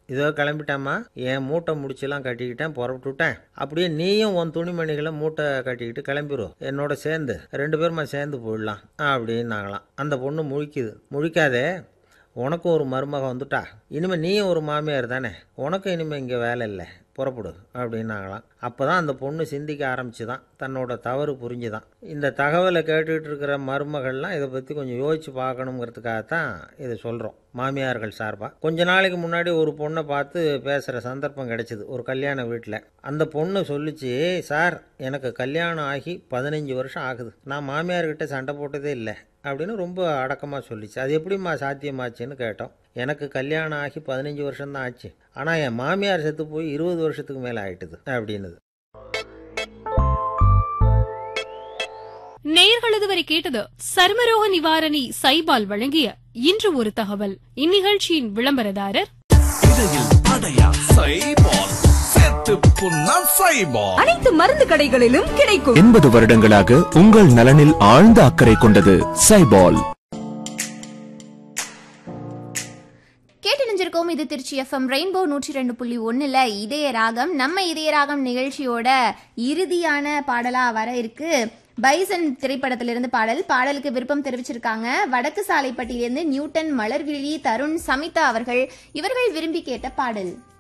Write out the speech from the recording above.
இதோ கிளம்பிட்டாம்மா என் மூட்டை முடிச்செல்லாம் கட்டிக்கிட்டேன் புறப்பட்டு விட்டேன் அப்படியே நீயும் உன் துணிமணிகளை மூட்டை கட்டிக்கிட்டு கிளம்பிரும் என்னோட சேர்ந்து ரெண்டு பேருமா சேர்ந்து போயிடலாம் அப்படின்னாங்களாம் அந்த பொண்ணு முழிக்குது முழிக்காதே உனக்கும் ஒரு மருமக வந்துட்டா இனிமேல் நீயும் ஒரு மாமியார் தானே உனக்கும் இனிமேல் இங்கே வேலை இல்லை புறப்படு அப்படின்னாங்களாம் அப்போ தான் அந்த பொண்ணு சிந்திக்க ஆரம்பிச்சு தான் தன்னோட தவறு புரிஞ்சுதான் இந்த தகவலை கேட்டுக்கிட்டு இருக்கிற மருமகள்லாம் இதை பற்றி கொஞ்சம் யோசிச்சு பார்க்கணுங்கிறதுக்காகத்தான் இதை சொல்கிறோம் மாமியார்கள் சார்பாக கொஞ்ச நாளைக்கு முன்னாடி ஒரு பொண்ணை பார்த்து பேசுகிற சந்தர்ப்பம் கிடைச்சிது ஒரு கல்யாண வீட்டில் அந்த பொண்ணு சொல்லிச்சு சார் எனக்கு கல்யாணம் ஆகி பதினஞ்சு வருஷம் ஆகுது நான் மாமியார்கிட்ட சண்டை போட்டதே இல்லை அப்படின்னு ரொம்ப அடக்கமாக சொல்லிச்சு அது எப்படிம்மா சாத்தியமாச்சுன்னு கேட்டோம் எனக்கு கல்யாணம் ஆகி பதினஞ்சு வருஷம்தான் ஆச்சு ஆனால் என் மாமியார் செத்து போய் இருபது வருஷத்துக்கு மேலே ஆயிட்டுது அப்படின்னுது நேயர்கள் இதுவரை கேட்டது சர்மரோக நிவாரணி சைபால் வழங்கிய இன்று ஒரு தகவல் இந்நிகழ்ச்சியின் விளம்பரதாரர் இடையில் அடையா சைபால் சேர்த்து புண்ணா சைபால் அனைத்து மருந்து கடைகளிலும் கிடைக்கும் எண்பது வருடங்களாக உங்கள் நலனில் ஆழ்ந்த அக்கறை கொண்டது சைபால் கேட்டு நினைஞ்சிருக்கோம் இது திருச்சி எஃப்எம் ரெயின்போ நூற்றி ரெண்டு புள்ளி ஒன்றில் இதய ராகம் நம்ம இதய ராகம் நிகழ்ச்சியோட இறுதியான பாடலா வர இருக்கு பைசன் திரைப்படத்திலிருந்து பாடல் பாடலுக்கு விருப்பம் தெரிவிச்சிருக்காங்க வடக்கு சாலைப்பட்டியிலிருந்து நியூட்டன் மலர்விழி தருண் சமிதா அவர்கள் இவர்கள் விரும்பி கேட்ட பாடல்